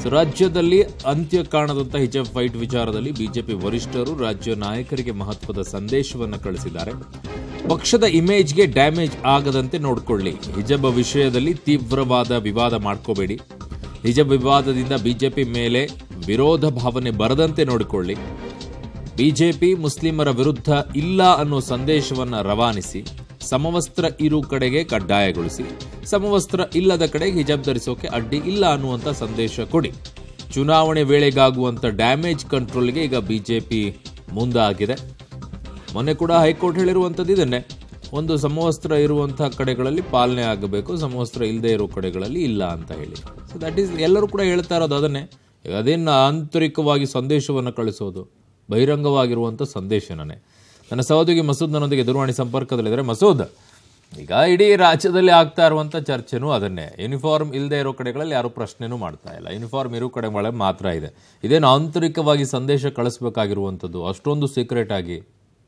so ರಾಜ್ಯದಲ್ಲಿ ಅಂತ್ಯ ಕಾಣದಂತ ಹಿಜಬ್ ಫೈಟ್ ವಿಚಾರದಲ್ಲಿ ಬಿಜೆಪಿ ವರಿಷ್ಠರು ರಾಜ್ಯ ನಾಯಕರಿಗೆ ಮಹತ್ವದ ಸಂದೇಶವನ್ನು ಕಳಿಸಿದ್ದಾರೆ ಪಕ್ಷದ ಇಮೇಜ್ಗೆ ಡ್ಯಾಮೇಜ್ ಆಗದಂತೆ ನೋಡಿಕೊಳ್ಳಿ ಹಿಜಬ್ ವಿಷಯದಲ್ಲಿ ತೀವ್ರವಾದ ವಿವಾದ ಮಾಡ್ಕೋಬೇಡಿ ಹಿಜಬ್ ವಿವಾದದಿಂದ ಬಿಜೆಪಿ ಮೇಲೆ ವಿರೋಧ ಭಾವನೆ ಬರದಂತೆ ನೋಡಿಕೊಳ್ಳಿ ಬಿಜೆಪಿ ಮುಸ್ಲಿಮರ ವಿರುದ್ಧ ಇಲ್ಲ ಅನ್ನೋ ಸಂದೇಶವನ್ನು ರವಾನಿಸಿ ಸಮವಸ್ತ್ರ ಇರು ಕಡೆಗೆ ಕಡ್ಡಾಯಗೊಳಿಸಿ ಸಮವಸ್ತ್ರ ಇಲ್ಲದ ಕಡೆ ಹಿಜಾಬ್ ಧರಿಸೋಕೆ ಅಡ್ಡಿ ಇಲ್ಲ ಅನ್ನುವಂಥ ಸಂದೇಶ ಕೊಡಿ ಚುನಾವಣೆ ವೇಳೆಗಾಗುವಂಥ ಡ್ಯಾಮೇಜ್ ಕಂಟ್ರೋಲ್ಗೆ ಈಗ ಬಿಜೆಪಿ ಮುಂದಾಗಿದೆ ಮೊನ್ನೆ ಕೂಡ ಹೈಕೋರ್ಟ್ ಹೇಳಿರುವಂಥದ್ದು ಇದನ್ನೇ ಒಂದು ಸಮವಸ್ತ್ರ ಇರುವಂಥ ಕಡೆಗಳಲ್ಲಿ ಪಾಲನೆ ಆಗಬೇಕು ಸಮವಸ್ತ್ರ ಇಲ್ಲದೆ ಇರೋ ಕಡೆಗಳಲ್ಲಿ ಇಲ್ಲ ಅಂತ ಹೇಳಿ ಸೊ ದಟ್ ಈಸ್ ಎಲ್ಲರೂ ಕೂಡ ಹೇಳ್ತಾ ಇರೋದು ಅದನ್ನೇ ಈಗ ಅದೇನು ಆಂತರಿಕವಾಗಿ ಸಂದೇಶವನ್ನು ಕಳಿಸೋದು ಬಹಿರಂಗವಾಗಿರುವಂಥ ಸಂದೇಶನೇ ನನ್ನ ಸಹೋದ್ಯೋಗಿ ಮಸೂದ್ ನನ್ನೊಂದಿಗೆ ದೂರವಾಣಿ ಸಂಪರ್ಕದಲ್ಲಿದ್ದಾರೆ ಮಸೂದ್ ಈಗ ಇಡೀ ರಾಜ್ಯದಲ್ಲಿ ಆಗ್ತಾ ಇರುವಂಥ ಚರ್ಚೆನೂ ಅದನ್ನೇ ಯೂನಿಫಾರ್ಮ್ ಇಲ್ಲದೆ ಇರೋ ಕಡೆಗಳಲ್ಲಿ ಯಾರು ಪ್ರಶ್ನೆನೂ ಮಾಡ್ತಾ ಇಲ್ಲ ಯೂನಿಫಾರ್ಮ್ ಇರೋ ಕಡೆಗಳ ಮಾತ್ರ ಇದೆ ಇದೇನು ಆಂತರಿಕವಾಗಿ ಸಂದೇಶ ಕಳಿಸ್ಬೇಕಾಗಿರುವಂಥದ್ದು ಅಷ್ಟೊಂದು ಸೀಕ್ರೆಟ್ ಆಗಿ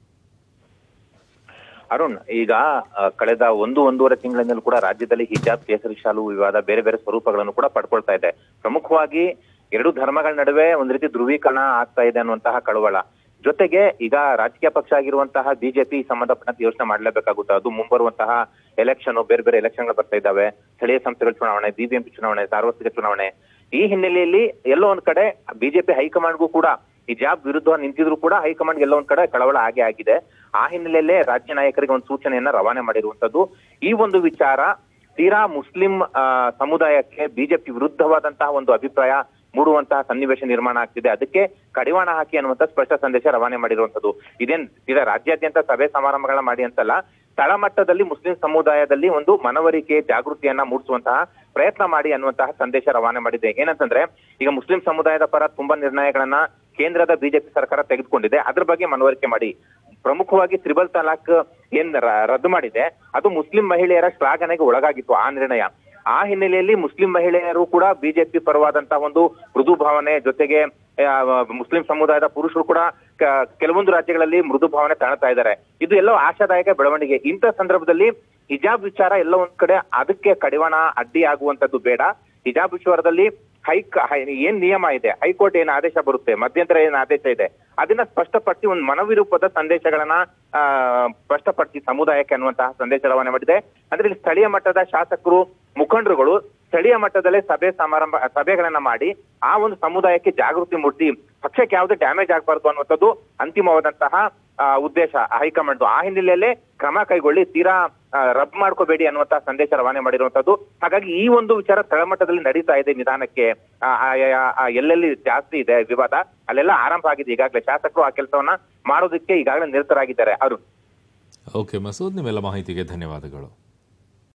ಅರುಣ್ ಈಗ ಆ, ಕಳೆದ ಒಂದು ಒಂದೂವರೆ ತಿಂಗಳಿಂದಲೂ ಕೂಡ ರಾಜ್ಯದಲ್ಲಿ ಹಿಜಾಬ್ ಕೇಸರಿ ಶಾಲು ವಿವಾದ ಬೇರೆ ಬೇರೆ ಸ್ವರೂಪಗಳನ್ನು ಕೂಡ ಪಡ್ಕೊಳ್ತಾ ಇದೆ ಪ್ರಮುಖವಾಗಿ ಎರಡು ಧರ್ಮಗಳ ನಡುವೆ ಒಂದ್ ರೀತಿ ಧ್ರುವೀಕರಣ ಆಗ್ತಾ ಇದೆ ಅನ್ನುವಂತಹ ಕಳವಳ ಜೊತೆಗೆ ಈಗ ರಾಜಕೀಯ ಪಕ್ಷ ಆಗಿರುವಂತಹ ಬಿಜೆಪಿ ಸಂಬಂಧಪಟ್ಟಂತೆ ಯೋಚನೆ ಮಾಡಲೇಬೇಕಾಗುತ್ತೆ ಅದು ಮುಂಬರುವಂತಹ ಎಲೆಕ್ಷನ್ ಬೇರೆ ಬೇರೆ ಎಲೆಕ್ಷನ್ಗಳು ಬರ್ತಾ ಇದ್ದಾವೆ ಸ್ಥಳೀಯ ಸಂಸ್ಥೆಗಳ ಚುನಾವಣೆ ಬಿಬಿಎಂಪಿ ಚುನಾವಣೆ ಸಾರ್ವತ್ರಿಕ ಚುನಾವಣೆ ಈ ಹಿನ್ನೆಲೆಯಲ್ಲಿ ಎಲ್ಲೋ ಒಂದ್ ಕಡೆ ಬಿಜೆಪಿ ಹೈಕಮಾಂಡ್ಗೂ ಕೂಡ ಹಿಜಾಬ್ ವಿರುದ್ಧ ನಿಂತಿದ್ರು ಕೂಡ ಹೈಕಮಾಂಡ್ ಎಲ್ಲೋ ಒಂದ್ ಕಡೆ ಕಳವಳ ಆಗೇ ಆಗಿದೆ ಆ ಹಿನ್ನೆಲೆಯಲ್ಲೇ ರಾಜ್ಯ ನಾಯಕರಿಗೆ ಒಂದು ಸೂಚನೆಯನ್ನ ರವಾನೆ ಮಾಡಿರುವಂತದ್ದು ಈ ಒಂದು ವಿಚಾರ ತೀರಾ ಮುಸ್ಲಿಂ ಆ, ಸಮುದಾಯಕ್ಕೆ ಬಿಜೆಪಿ ವಿರುದ್ಧವಾದಂತಹ ಒಂದು ಅಭಿಪ್ರಾಯ ಮೂಡುವಂತಹ ಸನ್ನಿವೇಶ ನಿರ್ಮಾಣ ಆಗ್ತಿದೆ ಅದಕ್ಕೆ ಕಡಿವಾಣ ಹಾಕಿ ಅನ್ನುವಂತ ಸ್ಪಷ್ಟ ಸಂದೇಶ ರವಾನೆ ಮಾಡಿರುವಂತದ್ದು ಇದೇನ್ ತೀರಾ ರಾಜ್ಯಾದ್ಯಂತ ಸಭೆ ಸಮಾರಂಭಗಳನ್ನ ಮಾಡಿ ಅಂತಲ್ಲ ತಳಮಟ್ಟದಲ್ಲಿ ಮುಸ್ಲಿಂ ಸಮುದಾಯದಲ್ಲಿ ಒಂದು ಮನವರಿಕೆ ಜಾಗೃತಿಯನ್ನ ಮೂಡಿಸುವಂತಹ ಪ್ರಯತ್ನ ಮಾಡಿ ಅನ್ನುವಂತಹ ಸಂದೇಶ ರವಾನೆ ಮಾಡಿದೆ ಏನಂತಂದ್ರೆ ಈಗ ಮುಸ್ಲಿಂ ಸಮುದಾಯದ ಪರ ತುಂಬಾ ನಿರ್ಣಯಗಳನ್ನ ಕೇಂದ್ರದ ಬಿಜೆಪಿ ಸರ್ಕಾರ ತೆಗೆದುಕೊಂಡಿದೆ ಅದ್ರ ಬಗ್ಗೆ ಮನವರಿಕೆ ಮಾಡಿ ಪ್ರಮುಖವಾಗಿ ತ್ರಿಬಲ್ ತಲಾಕ್ ಏನ್ ರ- ರದ್ದು ಮಾಡಿದೆ ಅದು ಮುಸ್ಲಿಂ ಮಹಿಳೆಯರ ಶ್ಲಾಘನೆಗೆ ಒಳಗಾಗಿತ್ತು ಆ ನಿರ್ಣಯ ಆ ಹಿನ್ನೆಲೆಯಲ್ಲಿ ಮುಸ್ಲಿಂ ಮಹಿಳೆಯರು ಕೂಡ ಬಿಜೆಪಿ ಪರವಾದಂತಹ ಒಂದು ಮೃದು ಭಾವನೆ ಜೊತೆಗೆ ಆ, ಮುಸ್ಲಿಂ ಸಮುದಾಯದ ಪುರುಷರು ಕೂಡ ಕ- ಕೆಲವೊಂದು ರಾಜ್ಯಗಳಲ್ಲಿ ಮೃದು ಭಾವನೆ ತಾಳ್ತಾ ಇದ್ದಾರೆ ಇದು ಎಲ್ಲೋ ಆಶಾದಾಯಕ ಬೆಳವಣಿಗೆ ಇಂಥ ಸಂದರ್ಭದಲ್ಲಿ ಹಿಜಾಬ್ ವಿಚಾರ ಎಲ್ಲೋ ಒಂದ್ ಕಡೆ ಅದಕ್ಕೆ ಕಡಿವಾಣ ಅಡ್ಡಿ ಆಗುವಂತದ್ದು ಬೇಡ ಹಿಜಾಬ್ ವಿಚಾರದಲ್ಲಿ ಹೈಕ್ ಹೈ- ಏನ್ ನಿಯಮ ಇದೆ ಹೈಕೋರ್ಟ್ ಏನ್ ಆದೇಶ ಬರುತ್ತೆ ಮಧ್ಯಂತರ ಏನ್ ಆದೇಶ ಇದೆ ಅದನ್ನ ಸ್ಪಷ್ಟಪಡಿಸಿ ಒಂದು ಮನವಿರೂಪದ ಸಂದೇಶಗಳನ್ನ ಆ ಸ್ಪಷ್ಟಪಡಿಸಿ ಸಮುದಾಯಕ್ಕೆ ಅನ್ನುವಂತಹ ಸಂದೇಶ ರವಾನೆ ಮಾಡಿದೆ ಅಂದ್ರೆ ಇಲ್ಲಿ ಸ್ಥಳೀಯ ಮಟ್ಟದ ಶಾಸಕರು ಮುಖಂಡರುಗಳು ಸ್ಥಳೀಯ ಮಟ್ಟದಲ್ಲೇ ಸಭೆ ಸಮಾರಂಭ ಸಭೆಗಳನ್ನ ಮಾಡಿ ಆ ಒಂದು ಸಮುದಾಯಕ್ಕೆ ಜಾಗೃತಿ ಮೂಡಿಸಿ ಪಕ್ಷಕ್ಕೆ ಯಾವುದೇ ಡ್ಯಾಮೇಜ್ ಆಗಬಾರ್ದು ಅನ್ನುವಂಥದ್ದು ಅಂತಿಮವಾದಂತಹ ಆ, ಉದ್ದೇಶ ಹೈಕಮಾಂಡ್ ಆ ಹಿನ್ನೆಲೆಯಲ್ಲೇ ಕ್ರಮ ಕೈಗೊಳ್ಳಿ ತೀರಾ ಆ, ರಬ್ ಮಾಡ್ಕೋಬೇಡಿ ಅನ್ನುವಂತಹ ಸಂದೇಶ ರವಾನೆ ಮಾಡಿರುವಂತದ್ದು ಹಾಗಾಗಿ ಈ ಒಂದು ವಿಚಾರ ತಳಮಟ್ಟದಲ್ಲಿ ನಡೀತಾ ಇದೆ ನಿಧಾನಕ್ಕೆ ಆ, ಆ, ಆ, ಆ, ಎಲ್ಲೆಲ್ಲಿ ಜಾಸ್ತಿ ಇದೆ ವಿವಾದ ಅಲ್ಲೆಲ್ಲ ಆರಂಭ ಆಗಿದೆ ಈಗಾಗಲೇ ಶಾಸಕರು ಆ ಕೆಲಸವನ್ನ ಮಾಡೋದಕ್ಕೆ ಈಗಾಗಲೇ ನಿರತರಾಗಿದ್ದಾರೆ ಅವರು ಓಕೆ ಮಸೂದ್ ನಿಮ್ಮೆಲ್ಲ ಮಾಹಿತಿಗೆ ಧನ್ಯವಾದಗಳು